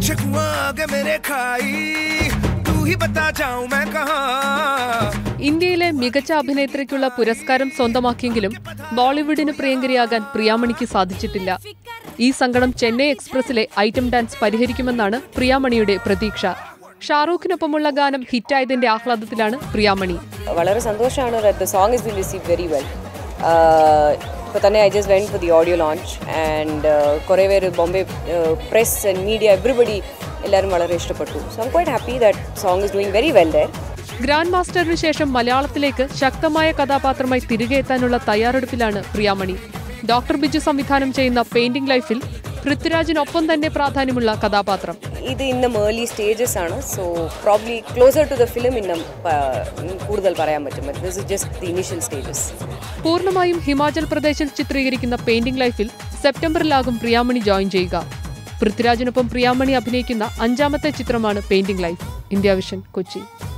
शिकवा के मेरे खाई तू ही बता जाऊं मैं कहाँ ഇന്ത്യയിലെ മികച്ച അഭിനേത്രിക്കുള്ള പുരസ്കാരം സ്വന്തമാക്കിയെങ്കിലും ബോളിവുഡിന് പ്രിയങ്കരിയാകാൻ പ്രിയാമണിക്ക് സാധിച്ചിട്ടില്ല ഈ സങ്കടം ചെന്നൈ എക്സ്പ്രസിലെ ഐറ്റം ഡാൻസ് പരിഹരിക്കുമെന്നാണ് പ്രിയാമണിയുടെ പ്രതീക്ഷ ഷാറൂഖിനൊപ്പമുള്ള ഗാനം ഹിറ്റായതിന്റെ ആഹ്ലാദത്തിലാണ് പ്രിയാമണി വളരെ സന്തോഷമാണ് that the song is being received very well. ഇപ്പോൾ തന്നെ I just went for the audio launch and കുറേ പേര് Bombay press and media everybody എല്ലാവരും വളരെ ഇഷ്ടപ്പെട്ടു so I'm quite happy that song is doing very well the grand മാസ്റ്ററിന് ശേഷം മലയാളത്തിലേക്ക് ശക്തമായ കഥാപാത്രമായി തിരികെ എത്താനുള്ള തയ്യാറെടുപ്പിലാണ് പ്രിയാമണി ഡോക്ടർ ബിജു സംവിധാനം ചെയ്യുന്ന പെയിന്റിംഗ് ലൈഫിൽ പൃഥ്വിരാജിനൊപ്പം തന്നെ പ്രാധാന്യമുള്ള കഥാപാത്രം ഇത് ഇന്നും ഏർലി സ്റ്റേജസ് ആണ് so probably closer to the film ഇന്നും കൂടുതൽ പറയാൻ പറ്റും this is just the initial stages പൂർണ്ണമായും ഹിമാചൽ പ്രദേശിൽ ചിത്രീകരിക്കുന്ന പെയിന്റിംഗ് ലൈഫിൽ സെപ്റ്റംബറിലാകും പ്രിയാമണി ജോയിൻ ചെയ്യുക പൃഥ്വിരാജിനൊപ്പം പ്രിയാമണി അഭിനയിക്കുന്ന അഞ്ചാമത്തെ ചിത്രമാണ് painting life India Vision Kochi